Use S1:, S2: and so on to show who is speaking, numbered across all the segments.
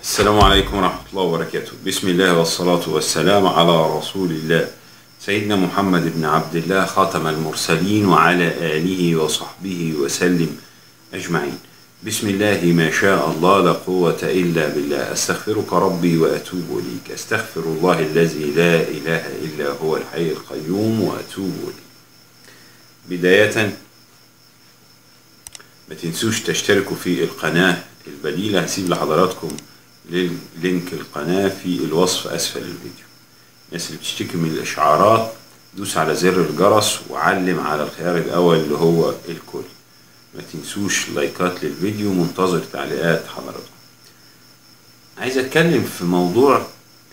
S1: السلام عليكم ورحمة الله وبركاته بسم الله والصلاة والسلام على رسول الله سيدنا محمد بن عبد الله خاتم المرسلين وعلى آله وصحبه وسلم أجمعين بسم الله ما شاء الله لا قوة إلا بالله أستغفرك ربي وأتوب إليك أستغفر الله الذي لا إله إلا هو الحي القيوم وأتوب إليه بداية ما تنسوش تشتركوا في القناة البديلة هسيب لحضراتكم لينك القناة في الوصف أسفل الفيديو الناس اللي بتشتكي من الإشعارات دوس على زر الجرس وعلم على الخيار الأول اللي هو الكل ما تنسوش لايكات للفيديو منتظر تعليقات حضراتكم عايز أتكلم في موضوع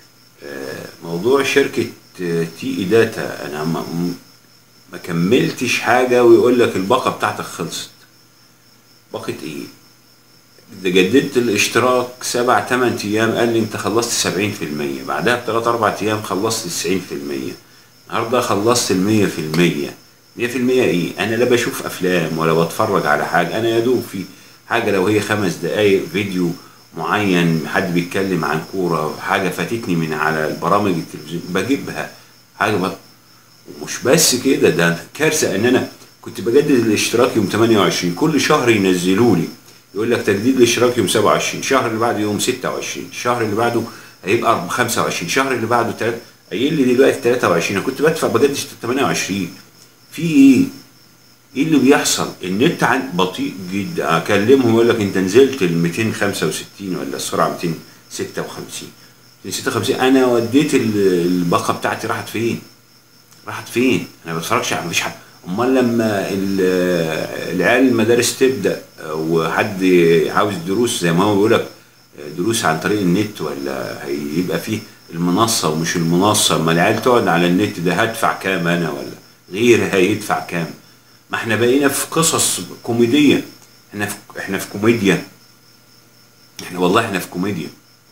S1: موضوع شركة تي اي داتا أنا ما, ما كملتش حاجة ويقول لك الباقة بتاعتك خلصت باقة ايه ده جددت الاشتراك سبع تمن ايام قال لي انت خلصت سبعين في المية بعدها بتلات اربع ايام خلصت تسعين في المية النهاردة خلصت المية في المية مية في المية ايه انا لا بشوف افلام ولا بتفرج على حاجة انا يدوب في حاجة لو هي خمس دقايق فيديو معين حد بيتكلم عن كورة حاجة فاتتني من على البرامج التلفزيون بجيبها حاجة بط... ومش بس كده ده كارثة ان انا كنت بجدد الاشتراك يوم 28 كل شهر ينزلوا لي يقول لك تجديد الاشتراك يوم 27 الشهر اللي بعده يوم 26 الشهر اللي بعده هيبقى 25 الشهر اللي بعده تلات قايل لي دلوقتي 23 انا كنت بدفع بجدد 28 في ايه؟ ايه اللي بيحصل؟ النت عن بطيء جدا اكلمهم يقول لك انت نزلت ال 265 ولا السرعه 256 256 انا وديت الباقه بتاعتي راحت فين؟ راحت فين؟ انا ما بتفرجش على مفيش حاجه امال لما العيال المدارس تبدا وحد عاوز دروس زي ما هو بيقول لك دروس عن طريق النت ولا هيبقى فيه المنصه ومش المنصه اما العيال تقعد على النت ده هدفع كام انا ولا غير هيدفع كام ما احنا بقينا في قصص كوميديه احنا في احنا في كوميديا احنا والله احنا في كوميديا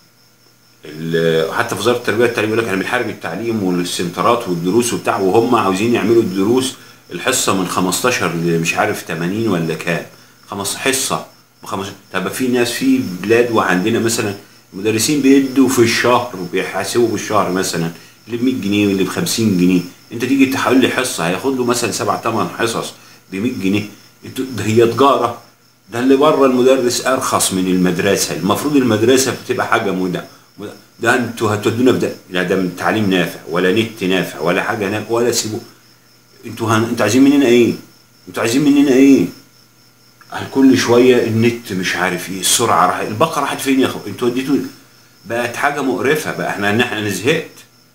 S1: حتى في وزاره التربيه والتعليم يقول لك احنا بنحارب التعليم والسنترات والدروس وبتاع وهم عاوزين يعملوا الدروس الحصه من 15 مش عارف 80 ولا كام خمس حصه بخمس طب في ناس في بلاد وعندنا مثلا مدرسين بيدوا في الشهر وبيحاسبوا بالشهر مثلا اللي ب 100 جنيه واللي ب 50 جنيه انت تيجي تحول لي حصه هياخد له مثلا سبع ثمان حصص ب 100 جنيه انتوا ده هي تجاره ده اللي بره المدرس ارخص من المدرسه المفروض المدرسه بتبقى حاجه مدى ده انتوا هتودونا في ده لا ده تعليم نافع ولا نت نافع ولا حاجه نافع ولا سيبوا انتوا هن... انتوا عايزين مننا ايه؟ انتوا عايزين مننا ايه؟ كل شويه النت مش عارف ايه السرعه راح الباقه راحت فين يا اخو؟ انتوا وديتوا بقت حاجه مقرفه بقى احنا احنا زهقت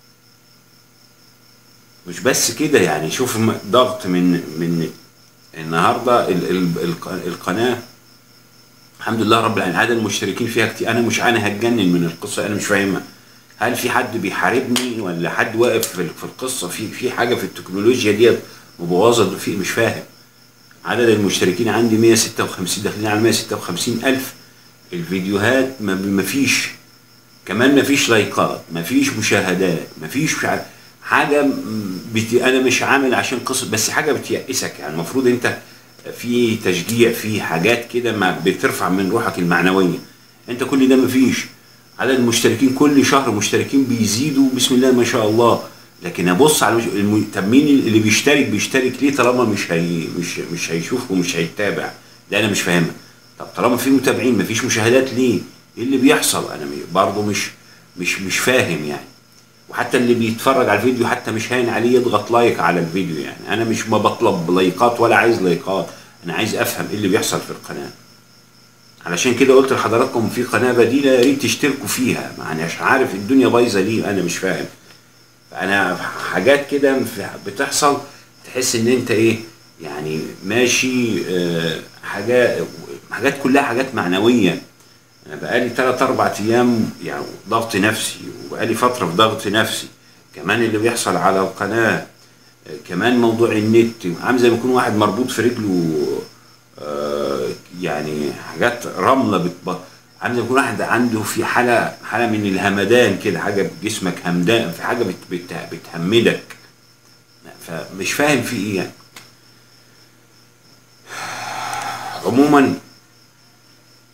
S1: مش بس كده يعني شوف ضغط من من النهارده ال... ال... ال... القناه الحمد لله رب العالمين عدد المشتركين فيها كتير انا مش انا هتجنن من القصه انا مش فاهمها هل في حد بيحاربني ولا حد واقف في القصه في في حاجه في التكنولوجيا ديت مبوظه في مش فاهم عدد المشتركين عندي 156 داخلين على 156 الف الفيديوهات ما فيش كمان ما فيش لايكات ما فيش مشاهدات ما فيش حاجه بت... انا مش عامل عشان قصه بس حاجه بتيأسك يعني المفروض انت في تشجيع في حاجات كده ما بترفع من روحك المعنويه انت كل ده ما فيش عدد المشتركين كل شهر مشتركين بيزيدوا بسم الله ما شاء الله لكن ابص على الم... طب مين اللي بيشترك بيشترك ليه طالما مش هي مش مش هيشوف ومش هيتابع ده انا مش فاهمها طب طالما في متابعين مفيش مشاهدات ليه ايه اللي بيحصل انا برضه مش مش مش فاهم يعني وحتى اللي بيتفرج على الفيديو حتى مش هين عليه يضغط لايك على الفيديو يعني انا مش ما بطلب لايكات ولا عايز لايكات انا عايز افهم ايه اللي بيحصل في القناه علشان كده قلت لحضراتكم في قناه بديله يا ريت تشتركوا فيها يعني مش عارف الدنيا بايظه ليه انا مش فاهم انا حاجات كده بتحصل تحس ان انت ايه يعني ماشي آه حاجات حاجات كلها حاجات معنويه انا بقالي 3 4 ايام يعني ضغط نفسي وبقالي فتره في ضغط نفسي كمان اللي بيحصل على القناه آه كمان موضوع النت عامل زي ما يكون واحد مربوط في رجله آه يعني حاجات رمله بتبقى عامل زي ما يكون واحد عنده في حاله حاله من الهمدان كده حاجه جسمك همدان في حاجه بت بت بتهمدك فمش فاهم في ايه يعني عموما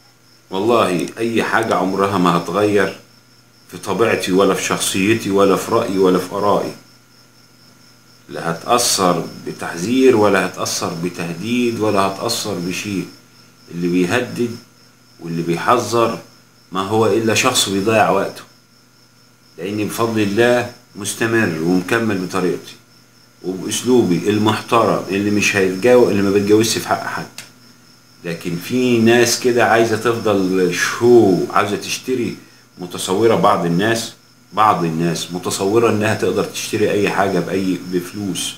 S1: والله اي حاجة عمرها ما هتغير في طبيعتي ولا في شخصيتي ولا في رأيي ولا في آرائي لا هتأثر بتحذير ولا هتأثر بتهديد ولا هتأثر بشيء اللي بيهدد واللي بيحذر ما هو إلا شخص بيضيع وقته لأني بفضل الله مستمر ومكمل بطريقتي وبأسلوبي المحترم اللي مش هيتجاوز اللي ما بتجاوزش في حق حد لكن في ناس كده عايزة تفضل شو عايزة تشتري متصورة بعض الناس بعض الناس متصورة انها تقدر تشتري اي حاجة باي بفلوس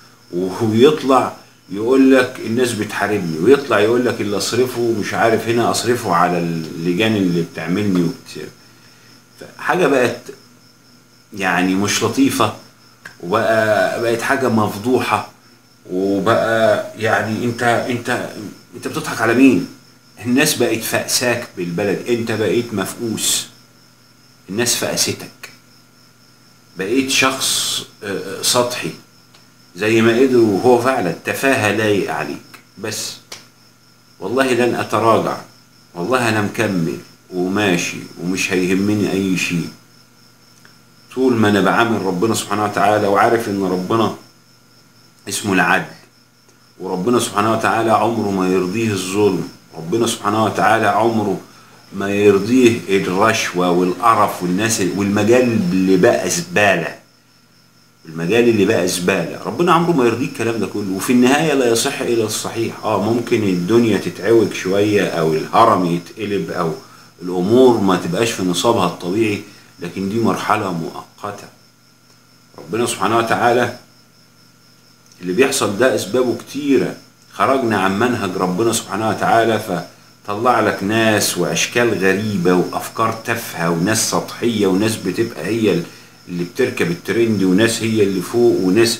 S1: ويطلع يقول لك الناس بتحاربني ويطلع يقول لك اللي اصرفه مش عارف هنا اصرفه على اللجان اللي بتعملني وبت... حاجة بقت يعني مش لطيفة وبقى بقت حاجة مفضوحة وبقى يعني انت انت انت بتضحك على مين؟ الناس بقت فأساك بالبلد انت بقيت مفقوس الناس فقستك بقيت شخص آه، سطحي زي ما قدروا وهو فعلا تفاهة لايق عليك بس والله لن أتراجع والله أنا مكمل وماشي ومش هيهمني أي شيء طول ما أنا بعامل ربنا سبحانه وتعالى وعارف إن ربنا اسمه العدل وربنا سبحانه وتعالى عمره ما يرضيه الظلم ربنا سبحانه وتعالى عمره ما يرضيه الرشوة والقرف والناس والمجال اللي بقى زبالة المجال اللي بقى زبالة ربنا عمره ما يرضيه الكلام ده كله وفي النهاية لا يصح إلى الصحيح اه ممكن الدنيا تتعوج شوية أو الهرم يتقلب أو الأمور ما تبقاش في نصابها الطبيعي لكن دي مرحلة مؤقتة ربنا سبحانه وتعالى اللي بيحصل ده أسبابه كتيرة خرجنا عن منهج ربنا سبحانه وتعالى فطلع لك ناس وأشكال غريبة وأفكار تافهة وناس سطحية وناس بتبقى هي اللي بتركب الترند وناس هي اللي فوق وناس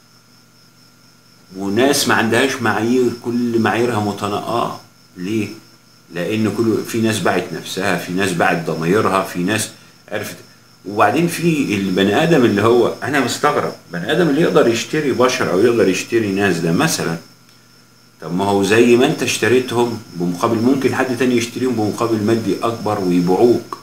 S1: وناس ما عندهاش معايير كل معاييرها متناقضة ليه؟ لأن كل في ناس باعت نفسها في ناس باعت ضميرها في ناس عرفت وبعدين في البني ادم اللي هو انا مستغرب بني ادم اللي يقدر يشتري بشر او يقدر يشتري ناس ده مثلا طب ما هو زي ما انت اشتريتهم بمقابل ممكن حد تاني يشتريهم بمقابل مادي اكبر ويبيعوك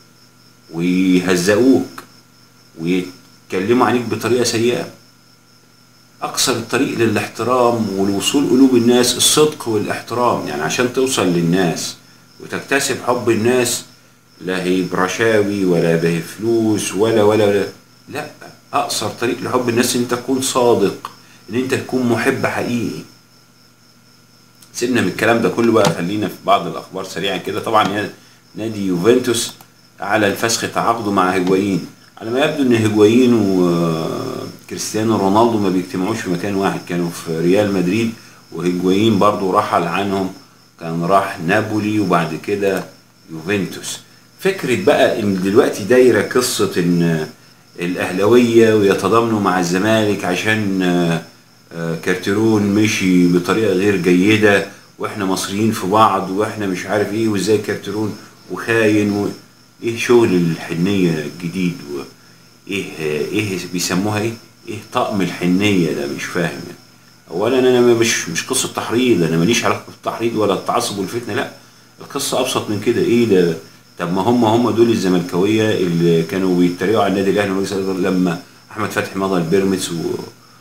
S1: ويهزقوك ويتكلموا عليك بطريقه سيئه اقصر الطريق للاحترام والوصول قلوب الناس الصدق والاحترام يعني عشان توصل للناس وتكتسب حب الناس لا هي برشاوي ولا به فلوس ولا ولا ولا لا اقصر طريق لحب الناس ان انت تكون صادق ان انت تكون محب حقيقي سيبنا من الكلام ده كله بقى خلينا في بعض الاخبار سريعا كده طبعا نادي يوفنتوس على الفسخ تعاقده مع هيجوايين على ما يبدو ان هيجوايين وكريستيانو رونالدو ما بيجتمعوش في مكان واحد كانوا في ريال مدريد وهيجوايين برضو رحل عنهم كان راح نابولي وبعد كده يوفنتوس فكرة بقى ان دلوقتي دايرة قصة ان الاهلاوية ويتضامنوا مع الزمالك عشان كارتيرون مشي بطريقة غير جيدة واحنا مصريين في بعض واحنا مش عارف ايه وازاي كارتيرون وخاين و... ايه شغل الحنية الجديد وايه ايه بيسموها ايه ايه طقم الحنية ده مش فاهم يعني. اولا انا مش مش قصة تحريض انا ماليش علاقة بالتحريض ولا التعصب والفتنة لا القصة ابسط من كده ايه ده طب ما هم هم دول الزملكاويه اللي كانوا بيتريقوا على النادي الاهلي لما احمد فتحي مضى البيراميدز و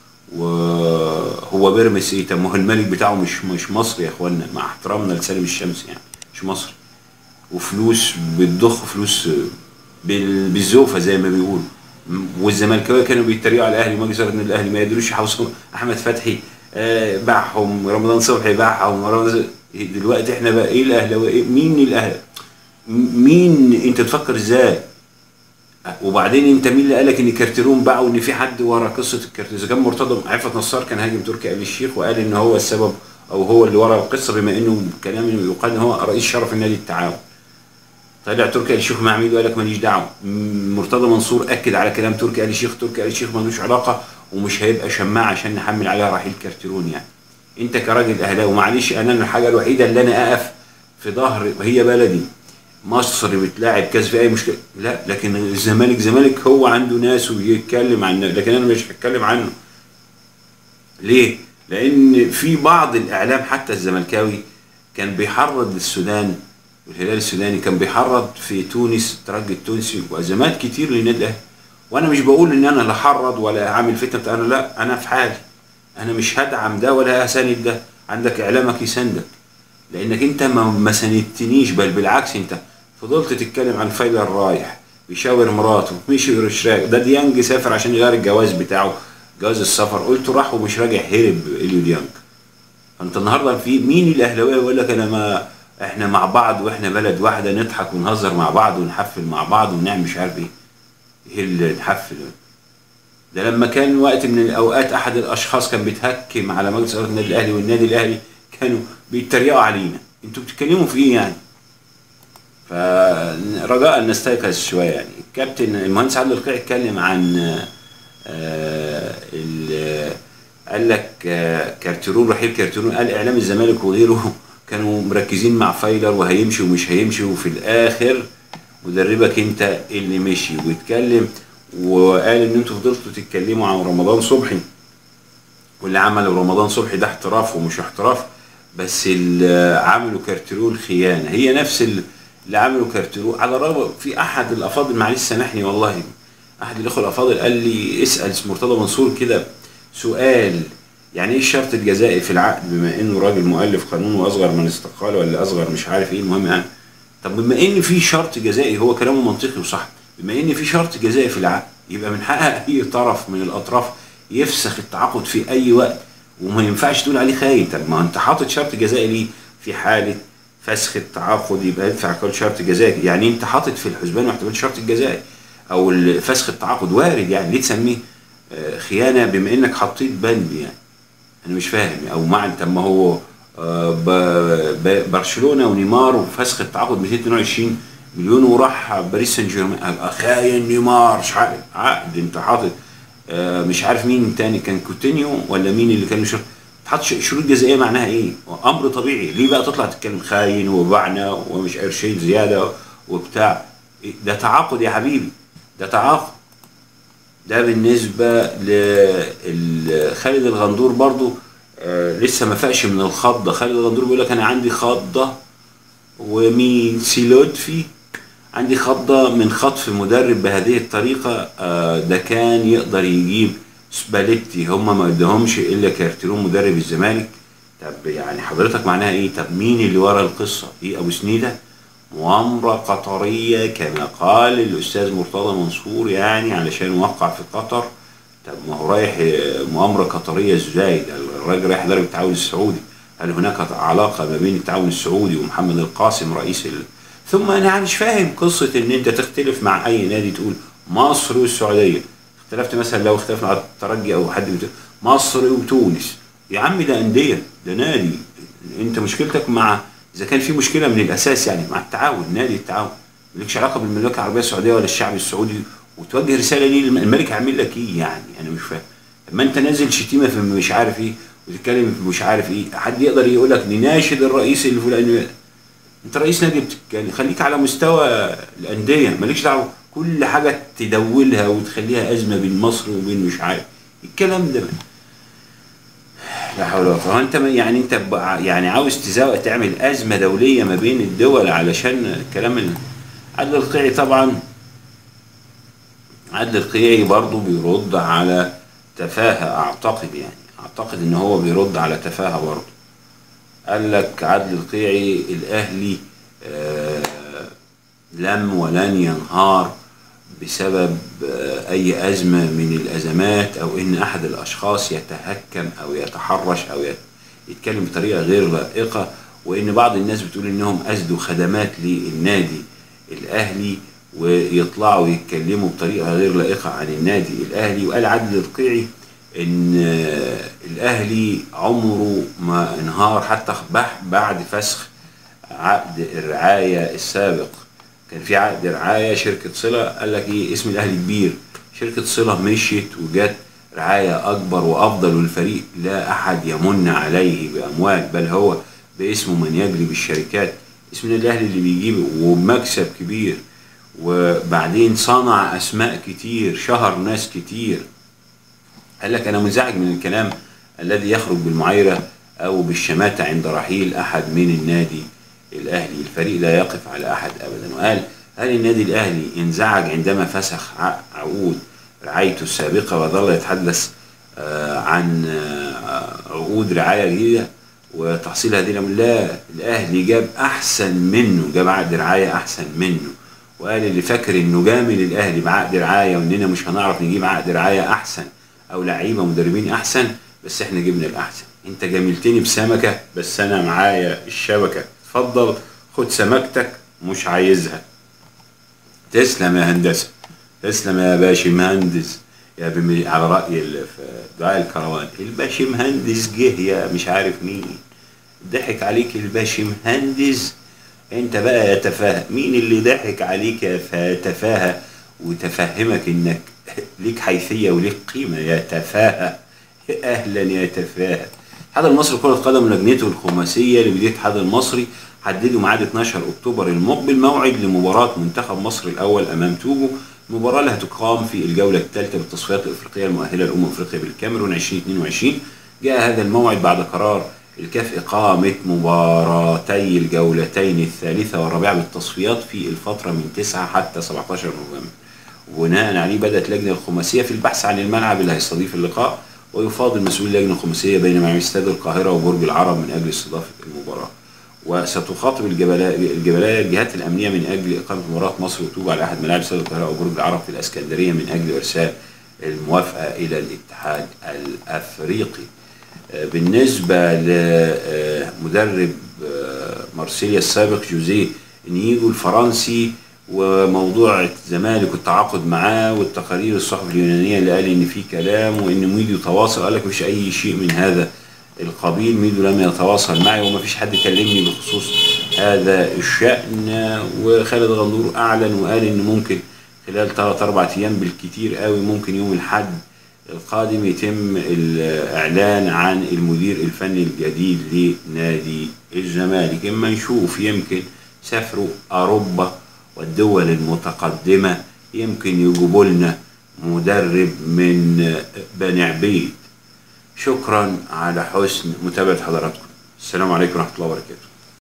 S1: وهو بيراميدز ايه طب ما هو الملك بتاعه مش مش مصري يا اخوانا مع احترامنا لسالم الشمس يعني مش مصري وفلوس بتضخ فلوس بالزوفه زي ما بيقولوا والزملكاويه كانوا بيتريقوا على الاهلي ومجلس ان الاهلي ما يقدروش يحوصوا احمد فتحي آه باعهم رمضان صبحي باعهم رمضان دلوقتي احنا بقى ايه الاهلاويه مين الاهلي مين انت تفكر ازاي وبعدين انت مين اللي قالك ان كارتيرون باع وان في حد ورا قصه الكارتيرون اذا كان مرتضى عفت نصار كان هاجم تركي آل الشيخ وقال ان هو السبب او هو اللي ورا القصه بما انه كلام يقال ان هو رئيس شرف النادي التعاون طلع تركي آل الشيخ مع مين وقال لك ماليش دعوه مرتضى منصور اكد على كلام تركي آل الشيخ تركي آل الشيخ ملوش علاقه ومش هيبقى شماعه عشان نحمل عليها رحيل كارتيرون يعني انت كراجل اهلاوي معلش انا الحاجه الوحيده اللي انا اقف في ظهر هي بلدي مصر بتلاعب كاس في اي مشكله لا لكن الزمالك زمالك هو عنده ناس وبيتكلم عن لكن انا مش هتكلم عنه ليه لان في بعض الاعلام حتى الزملكاوي كان بيحرض للسودان والهلال السوداني كان بيحرض في تونس الترجي التونسي وازمات كتير للنادي الاهلي وانا مش بقول ان انا لا حرض ولا عامل فتنه انا لا انا في حالي انا مش هدعم ده ولا هساند ده عندك اعلامك يساندك لانك انت ما ما ساندتنيش بل بالعكس انت فضلت تتكلم عن فايلر رايح بيشاور مراته مشي ومش راجع ده ديانج سافر عشان يغير الجواز بتاعه جواز السفر قلت راح ومش راجع هرب اليو ديانج انت النهارده في مين الاهلاويه يقول لك انا ما احنا مع بعض واحنا بلد واحده نضحك ونهزر مع بعض ونحفل مع بعض ونعمل مش عارف ايه ايه اللي نحفل ده لما كان وقت من الاوقات احد الاشخاص كان بيتهكم على مجلس اداره النادي الاهلي والنادي الاهلي كانوا بيتريقوا علينا انتوا بتتكلموا في ايه يعني فرجاء نستيقظ شويه يعني الكابتن المهندس عادل القيع اتكلم عن آه، ال- قال لك آه، كارتيرون رحيل كارتيرون قال اعلام الزمالك وغيره كانوا مركزين مع فايلر وهيمشي ومش هيمشي وفي الاخر مدربك انت اللي مشي واتكلم وقال ان انتوا فضلتوا تتكلموا عن رمضان صبحي واللي عمله رمضان صبحي ده احتراف ومش احتراف بس اللي عملوا كارتيرون خيانه هي نفس ال- اللي عملوا كارتيرون على الرغم في احد الافاضل معلش سامحني والله احد الاخوه الافاضل قال لي اسال مرتضى منصور كده سؤال يعني ايه الشرط الجزائي في العقد بما انه راجل مؤلف قانون واصغر من استقال ولا اصغر مش عارف ايه المهم يعني طب بما ان في شرط جزائي هو كلامه منطقي وصح بما ان في شرط جزائي في العقد يبقى من حق اي طرف من الاطراف يفسخ التعاقد في اي وقت وما ينفعش تقول عليه خاين طب ما انت حاطط شرط جزائي ليه في حاله فسخ التعاقد يبقى يدفع كل شرط جزائي يعني انت حاطط في الحسبان واحتمال الشرط الجزائي او ال- فسخ التعاقد وارد يعني ليه تسميه آه، خيانه بما انك حطيت بند يعني انا مش فاهم او معنى طب ما هو آه، ب- ب- برشلونه ونيمار وفسخ التعاقد 222 مليون وراح باريس سان جيرمان أبقى خاين نيمار مش عارف عقد انت حاطط آه، مش عارف مين تاني كان كوتينيو ولا مين اللي كان شرط تحط ش- شروط جزائيه معناها ايه؟ امر طبيعي ليه بقى تطلع تتكلم خاين وبعنا ومش قرشين زياده وبتاع إيه؟ ده تعاقد يا حبيبي ده تعاقد ده بالنسبة لخالد الغندور برضو آه لسه ما فاقش من الخضة خالد الغندور بيقول لك أنا عندي خضة ومين سيلوتفي عندي خضة من خطف مدرب بهذه الطريقة آه ده كان يقدر يجيب سباليتي هما ما ادهمش إلا كارتيرون مدرب الزمالك طب يعني حضرتك معناها إيه طب مين اللي ورا القصة إيه أبو سنيدة مؤامرة قطرية كما قال الأستاذ مرتضى منصور يعني علشان وقع في قطر طب ما هو رايح مؤامرة قطرية ازاي ده الراجل رايح يدرب التعاون السعودي هل هناك علاقة ما بين التعاون السعودي ومحمد القاسم رئيس ال... ثم أنا مش فاهم قصة إن أنت تختلف مع أي نادي تقول مصر والسعودية اختلفت مثلا لو اختلفنا على الترجي أو حد بتقول مصر وتونس يا عم ده أندية ده نادي أنت مشكلتك مع اذا كان في مشكله من الاساس يعني مع التعاون نادي التعاون مالكش علاقه بالمملكه العربيه السعوديه ولا الشعب السعودي وتوجه رساله ليه الملك هيعمل لك ايه يعني انا مش فاهم لما انت نازل شتيمه في مش عارف ايه وتتكلم في مش عارف ايه حد يقدر يقول لك نناشد الرئيس الفلاني انت رئيس نادي بتتكلم خليك على مستوى الانديه مالكش دعوه كل حاجه تدولها وتخليها ازمه بين مصر وبين مش عارف الكلام ده لا حول ولا قوه انت ما- يعني انت بقى- يعني عاوز تزاوق تعمل ازمه دوليه ما بين الدول علشان الكلام ال- عدل القيعي طبعا عدل القيعي برضه بيرد على تفاهه اعتقد يعني اعتقد ان هو بيرد على تفاهه برضه قال لك عدل القيعي الاهلي آه لم ولن ينهار بسبب آه، اي ازمه من الازمات او ان احد الاشخاص يتهكم او يتحرش او يت- يتكلم بطريقه غير لائقه وان بعض الناس بتقول انهم اسدوا خدمات للنادي الاهلي ويطلعوا يتكلموا بطريقه غير لائقه عن النادي الاهلي وقال عدل القيعي ان آه، الاهلي عمره ما انهار حتى بح- بعد فسخ عقد الرعايه السابق كان في عقد رعايه شركه صله قال لك ايه اسم الاهلي كبير شركه صله مشيت وجت رعايه اكبر وافضل والفريق لا احد يمن عليه باموال بل هو باسمه من يجلب الشركات اسم النادي الاهلي اللي بيجيبه ومكسب كبير وبعدين صنع اسماء كتير شهر ناس كتير قال لك انا منزعج من الكلام الذي يخرج بالمعايره او بالشماته عند رحيل احد من النادي الاهلي الفريق لا يقف على احد ابدا وقال هل النادي الاهلي انزعج عندما فسخ ع- عقود رعايته السابقه وظل يتحدث آه، عن آه، عقود رعايه جديده وتحصيل هذه الأموال لا الاهلي جاب احسن منه جاب عقد رعايه احسن منه وقال اللي فاكر انه جامل الاهلي بعقد رعايه واننا مش هنعرف نجيب عقد رعايه احسن او لعيبه مدربين احسن بس احنا جبنا الاحسن انت جاملتني بسمكه بس انا معايا الشبكه اتفضل خد سمكتك مش عايزها تسلم يا هندسه تسلم يا باشا مهندس يا بم... على راي ال- في دعاء الكروان الباشا مهندس جه يا مش عارف مين ضحك عليك الباشا مهندس انت بقى يتفاهى مين اللي ضحك عليك يا فتفاهى وتفهمك انك ليك حيثيه وليك قيمه يا تفاهى اهلا يا تفاهى الاتحاد المصري لكره القدم ولجنته الخماسيه لبدايه الاتحاد المصري حددوا ميعاد 12 اكتوبر المقبل موعد لمباراه منتخب مصر الاول امام توجو المباراه اللي هتقام في الجوله الثالثه بالتصفيات الافريقيه المؤهله لامم افريقيا بالكاميرون 2022 جاء هذا الموعد بعد قرار الكاف إقامة مباراتي الجولتين الثالثة والرابعة بالتصفيات في الفترة من 9 حتى 17 نوفمبر وبناء عليه بدأت اللجنة الخماسية في البحث عن الملعب اللي هيستضيف اللقاء ويفاضل مسؤولي اللجنة الخماسية بين ملاعب استاد القاهرة وبرج العرب من أجل استضافة المباراة وستخاطب الجبلاء الجبلاء الجهات الأمنية من أجل إقامة مباراة مصر وتوجع على أحد ملاعب استاد القاهرة وبرج العرب في الإسكندرية من أجل إرسال الموافقة إلى الاتحاد الأفريقي بالنسبة لمدرب مارسيليا السابق جوزيه انيجو الفرنسي وموضوع الزمالك والتعاقد معاه والتقارير الصحف اليونانية اللي قال ان في كلام وان ميدو تواصل قال لك مفيش اي شيء من هذا القبيل ميدو لم يتواصل معي ومفيش حد كلمني بخصوص هذا الشأن وخالد غندور اعلن وقال ان ممكن خلال 3 4 ايام بالكتير قوي ممكن يوم الاحد القادم يتم الإعلان عن المدير الفني الجديد لنادي الزمالك إما نشوف يمكن سافروا أوروبا والدول المتقدمة يمكن يجيبوا لنا مدرب من بني عبيد شكرا على حسن متابعة حضراتكم السلام عليكم ورحمة الله وبركاته